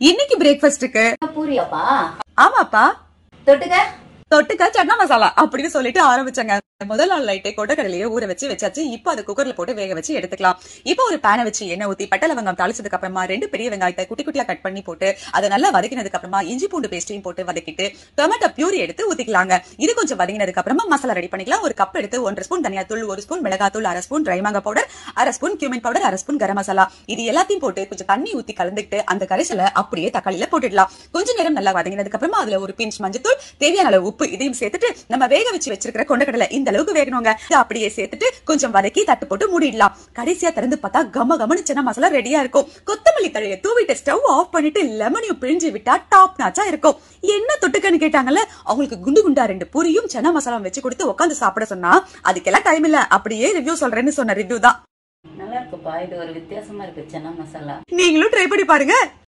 இன்னைக்கு பிரேக்ஃபாஸ்ட்டுக்கு பூரியாப்பா ஆமாப்பா தொட்டுக்க தொட்டுக்க சன்னா மசாலா அப்படின்னு சொல்லிட்டு ஆரம்பிச்சாங்க முதல் நாள் லைட்டே கொட்டக்கடலையே ஊற வச்சு வச்சாச்சு இப்போ அது குக்கர்ல போட்டு வேக வச்சு எடுத்துக்கலாம் இப்போ ஒரு பேனை வச்சு எண்ணெய் ஊத்தி பட்டை லவங்கம் தாளிச்சதுக்கு அப்புறமா ரெண்டு பெரிய வெங்காயத்தை குட்டி குட்டியா கட் பண்ணி போட்டு அதை நல்லா வதக்கினதுக்கு அப்புறமா இஞ்சி பூண்டு பேஸ்டையும் போட்டு வதக்கிட்டு டொமேட்டோ பியூரி எடுத்து ஊத்திக்கலாங்க இது கொஞ்சம் வதங்கினதுக்கு அப்புறமா மசாலா ரெடி பண்ணிக்கலாம் ஒரு கப் எடுத்து ஒன்றரை ஸ்பூன் தனியாத்தூள் ஒரு ஸ்பூன் மிளகாத்தூள் அரை ஸ்பூன் ட்ரை மாங்கா பவுடர் அரை ஸ்பூன் கியூமின் பவுடர் அரை ஸ்பூன் கரம் மசாலா இது எல்லாத்தையும் போட்டு கொஞ்சம் தண்ணி ஊத்தி கலந்துட்டு அந்த கரைசலை அப்படியே தக்காளியில போட்டுடலாம் கொஞ்ச நேரம் நல்லா வதங்கினதுக்கு அப்புறமா அதுல ஒரு பிஞ்ச் மஞ்சத்தூள் தேவையான அளவு உப்பு இதையும் சேர்த்துட்டு நம்ம வேக வச்சு வச்சிருக்கிற கொண்டக்கடலை இந்த அளவுக்கு வேகணுங்க இதை அப்படியே சேர்த்துட்டு கொஞ்சம் வதக்கி தட்டு போட்டு மூடிடலாம் கடைசியா திறந்து பார்த்தா கம கமனு சின்ன மசாலா ரெடியா இருக்கும் கொத்தமல்லி தழையை தூவிட்டு ஸ்டவ் ஆஃப் பண்ணிட்டு லெமனையும் பிழிஞ்சு விட்டா டாப் நாச்சா இருக்கும் என்ன தொட்டுக்கன்னு கேட்டாங்கல்ல அவங்களுக்கு குண்டு குண்டா ரெண்டு பூரியும் சனா மசாலா வச்சு கொடுத்து உட்காந்து சாப்பிட சொன்னா அதுக்கெல்லாம் டைம் இல்ல அப்படியே ரிவ்யூ சொல்றேன்னு சொன்ன ரிவ்யூ தான் நல்லா இருக்குப்பா இது ஒரு வித்தியாசமா இருக்கு சன்னா மசாலா நீங்களும் ட்ரை பண்ணி பாருங்க